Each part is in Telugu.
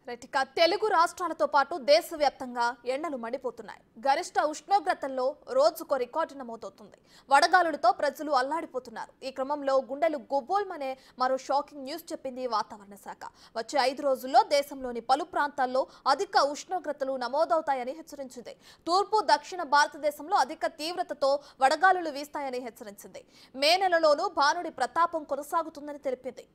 రైట్ ఇక తెలుగు రాష్ట్రాలతో పాటు దేశవ్యాప్తంగా ఎండలు మండిపోతున్నాయి గరిష్ట ఉష్ణోగ్రతల్లో రోజుకో రికార్డు నమోదవుతుంది వడగాలులతో ప్రజలు అల్లాడిపోతున్నారు ఈ క్రమంలో గుండెలు గుబ్బోల్మనే మరో షాకింగ్ న్యూస్ చెప్పింది వాతావరణ శాఖ వచ్చే ఐదు రోజుల్లో దేశంలోని పలు ప్రాంతాల్లో అధిక ఉష్ణోగ్రతలు నమోదవుతాయని హెచ్చరించింది తూర్పు దక్షిణ భారతదేశంలో అధిక తీవ్రతతో వడగాలులు వీస్తాయని హెచ్చరించింది మే నెలలోనూ భానుడి ప్రతాపం కొనసాగుతుందని తెలిపింది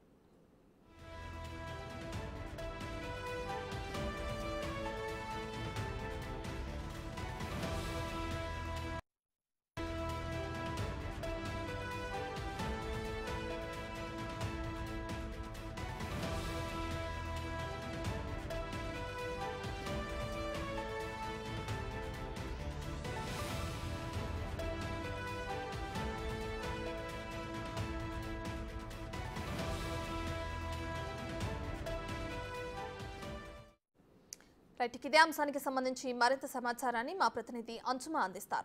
రైట్ ఇక ఇదే అంశానికి సంబంధించి మరింత సమాచారాన్ని మా ప్రతినిధి అంజుమ అందిస్తారు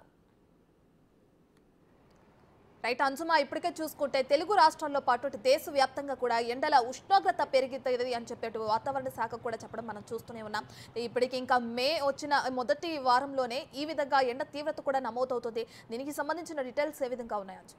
రైట్ అంజుమ ఇప్పటికే చూసుకుంటే తెలుగు రాష్ట్రాల్లో పాటు ఇటు దేశవ్యాప్తంగా కూడా ఎండల ఉష్ణోగ్రత పెరుగుతుంది అని చెప్పేటు వాతావరణ శాఖ కూడా చెప్పడం మనం చూస్తూనే ఉన్నాం ఇప్పటికి ఇంకా మే వచ్చిన మొదటి వారంలోనే ఈ విధంగా ఎండ తీవ్రత కూడా నమోదవుతుంది దీనికి సంబంధించిన డీటెయిల్స్ ఏ విధంగా ఉన్నాయి అంజుమ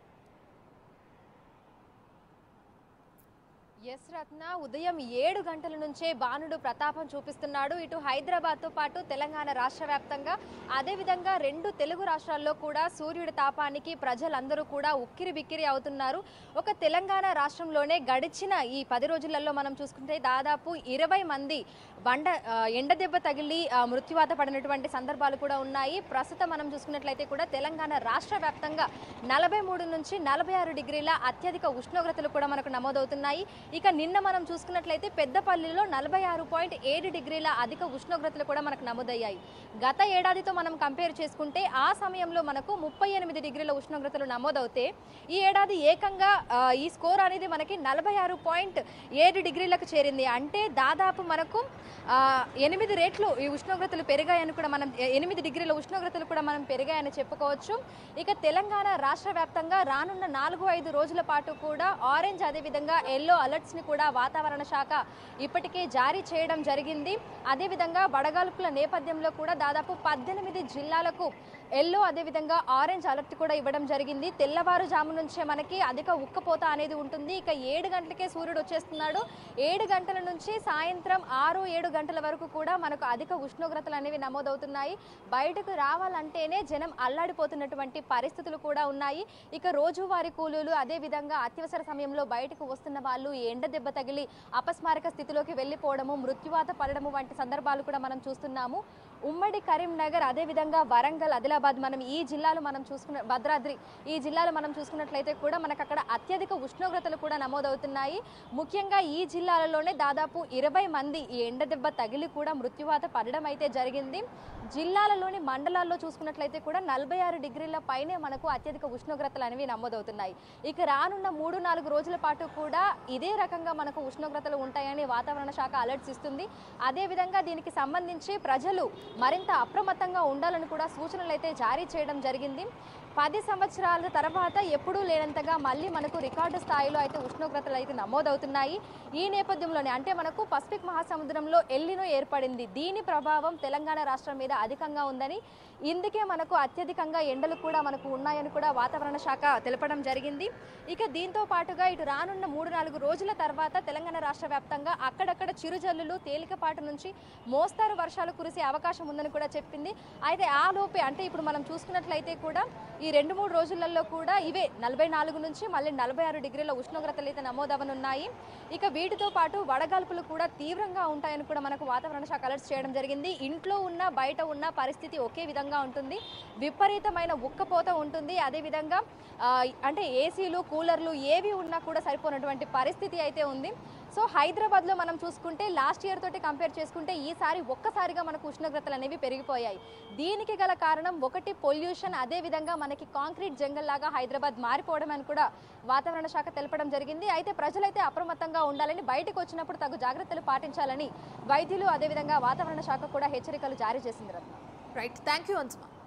ఎస్ రత్న ఉదయం ఏడు గంటల నుంచే బాణుడు ప్రతాపం చూపిస్తున్నాడు ఇటు హైదరాబాద్తో పాటు తెలంగాణ రాష్ట్ర వ్యాప్తంగా అదేవిధంగా రెండు తెలుగు రాష్ట్రాల్లో కూడా సూర్యుడి తాపానికి ప్రజలందరూ కూడా ఉక్కిరి బిక్కిరి అవుతున్నారు ఒక తెలంగాణ రాష్ట్రంలోనే గడిచిన ఈ పది రోజులలో మనం చూసుకుంటే దాదాపు ఇరవై మంది బండ ఆ, ఎండ దెబ్బ తగిలి ఆ, మృత్యువాత పడినటువంటి సందర్భాలు కూడా ఉన్నాయి ప్రస్తుతం మనం చూసుకున్నట్లయితే కూడా తెలంగాణ రాష్ట్ర వ్యాప్తంగా నలభై మూడు నుంచి నలభై ఆరు డిగ్రీల అత్యధిక ఉష్ణోగ్రతలు కూడా మనకు నమోదవుతున్నాయి ఇక నిన్న మనం చూసుకున్నట్లయితే పెద్దపల్లిలో నలభై ఆరు పాయింట్ ఏడు డిగ్రీల అధిక ఉష్ణోగ్రతలు కూడా మనకు నమోదయ్యాయి గత ఏడాదితో మనం కంపేర్ చేసుకుంటే ఆ సమయంలో మనకు ముప్పై ఎనిమిది డిగ్రీల ఉష్ణోగ్రతలు నమోదవుతే ఈ ఏడాది ఏకంగా ఆ, ఈ స్కోర్ అనేది మనకి నలభై ఆరు పాయింట్ ఏడు డిగ్రీలకు చేరింది అంటే దాదాపు మనకు ఆ, ఎనిమిది రేట్లు ఈ ఉష్ణోగ్రతలు పెరిగాయని కూడా మనం ఎ- ఎనిమిది డిగ్రీల ఉష్ణోగ్రతలు కూడా మనం పెరిగాయని చెప్పుకోవచ్చు ఇక తెలంగాణ రాష్ట్ర వ్యాప్తంగా రానున్న నాలుగు ఐదు రోజుల పాటు కూడా ఆరెంజ్ అదేవిధంగా ఎల్లో అలర్ట్స్ ని కూడా వాతావరణ శాఖ ఇప్పటికే జారీ చేయడం జరిగింది అదేవిధంగా వడగాల్పుల నేపథ్యంలో కూడా దాదాపు పద్దెనిమిది జిల్లాలకు ఎల్లో అదేవిధంగా ఆరెంజ్ అలర్ట్ కూడా ఇవ్వడం జరిగింది తెల్లవారుజాము నుంచే మనకి అధిక ఉక్కపోత అనేది ఉంటుంది ఇక ఏడు గంటలకే సూర్యుడు వచ్చేస్తున్నాడు ఏడు గంటల నుంచి సాయంత్రం ఆరు ఏడు గంటల వరకు కూడా మనకు అధిక ఉష్ణోగ్రతలు అనేవి నమోదవుతున్నాయి బయటకు రావాలంటేనే జనం అల్లాడిపోతున్నటువంటి పరిస్థితులు కూడా ఉన్నాయి ఇక రోజువారీ కూలీలు అదేవిధంగా అత్యవసర సమయంలో బయటకు వస్తున్న వాళ్ళు ఈ ఎండ దెబ్బ తగిలి అపస్మారక స్థితిలోకి వెళ్ళిపోవడము మృత్యువాత పడడము వంటి సందర్భాలు కూడా మనం చూస్తున్నాము ఉమ్మడి కరీంనగర్ అదేవిధంగా వరంగల్ ఆదిలాబాద్ మనం ఈ జిల్లాలో మనం చూసుకున్న భద్రాద్రి ఈ జిల్లాలో మనం చూసుకున్నట్లయితే కూడా మనకు అక్కడ అత్యధిక ఉష్ణోగ్రతలు కూడా నమోదవుతున్నాయి ముఖ్యంగా ఈ జిల్లాలలోనే దాదాపు ఇరవై మంది ఈ ఎండ దెబ్బ తగిలి కూడా మృత్యువాత పడడం అయితే జరిగింది జిల్లాలలోని మండలాల్లో చూసుకున్నట్లయితే కూడా నలభై ఆరు డిగ్రీల పైనే మనకు అత్యధిక ఉష్ణోగ్రతలు అనేవి నమోదవుతున్నాయి ఇక రానున్న మూడు నాలుగు రోజుల పాటు కూడా ఇదే రకంగా మనకు ఉష్ణోగ్రతలు ఉంటాయని వాతావరణ శాఖ అలర్ట్స్ ఇస్తుంది అదేవిధంగా దీనికి సంబంధించి ప్రజలు మరింత అప్రమత్తంగా ఉండాలని కూడా సూచనలు అయితే జారీ చేయడం జరిగింది పది సంవత్సరాల తర్వాత ఎప్పుడూ లేనంతగా మళ్ళీ మనకు రికార్డు స్థాయిలో అయితే ఉష్ణోగ్రతలు అయితే నమోదవుతున్నాయి ఈ నేపథ్యంలోనే అంటే మనకు పసిఫిక్ మహాసముద్రంలో ఎల్లినో ఏర్పడింది దీని ప్రభావం తెలంగాణ రాష్ట్రం మీద అధికంగా ఉందని ఇందుకే మనకు అత్యధికంగా ఎండలు కూడా మనకు ఉన్నాయని కూడా వాతావరణ శాఖ తెలపడం జరిగింది ఇక దీంతో పాటుగా ఇటు రానున్న మూడు నాలుగు రోజుల తర్వాత తెలంగాణ రాష్ట్ర వ్యాప్తంగా అక్కడక్కడ చిరుజల్లులు తేలికపాటు నుంచి మోస్తారు వర్షాలు కురిసే అవకాశం ఉందని కూడా చెప్పింది అయితే ఆ లోపే అంటే ఇప్పుడు మనం చూసుకున్నట్లయితే కూడా ఈ రెండు మూడు రోజులలో కూడా ఇవే నలభై నాలుగు నుంచి మళ్ళీ నలభై ఆరు డిగ్రీల ఉష్ణోగ్రతలు అయితే నమోదవనున్నాయి ఇక వీటితో పాటు వడగాల్పులు కూడా తీవ్రంగా ఉంటాయని కూడా మనకు వాతావరణ శాఖ అలర్ట్స్ చేయడం జరిగింది ఇంట్లో ఉన్న బయట ఉన్న పరిస్థితి ఒకే విధంగా ఉంటుంది విపరీతమైన ఉక్కపోత ఉంటుంది అదేవిధంగా ఆ, అంటే ఏసీలు కూలర్లు ఏవి ఉన్నా కూడా సరిపోనటువంటి పరిస్థితి అయితే ఉంది సో హైదరాబాద్లో మనం చూసుకుంటే లాస్ట్ ఇయర్ తోటి కంపేర్ చేసుకుంటే ఈసారి ఒక్కసారిగా మనకు ఉష్ణోగ్రతలు అనేవి పెరిగిపోయాయి దీనికి గల కారణం ఒకటి పొల్యూషన్ అదేవిధంగా మనకి కాంక్రీట్ జంగల్ లాగా హైదరాబాద్ మారిపోవడం అని కూడా వాతావరణ శాఖ తెలపడం జరిగింది అయితే ప్రజలైతే అప్రమత్తంగా ఉండాలని బయటకు వచ్చినప్పుడు తగు జాగ్రత్తలు పాటించాలని వైద్యులు అదేవిధంగా వాతావరణ శాఖ కూడా హెచ్చరికలు జారీ చేసింది రత్న రైట్ థ్యాంక్ యూ అంజుమ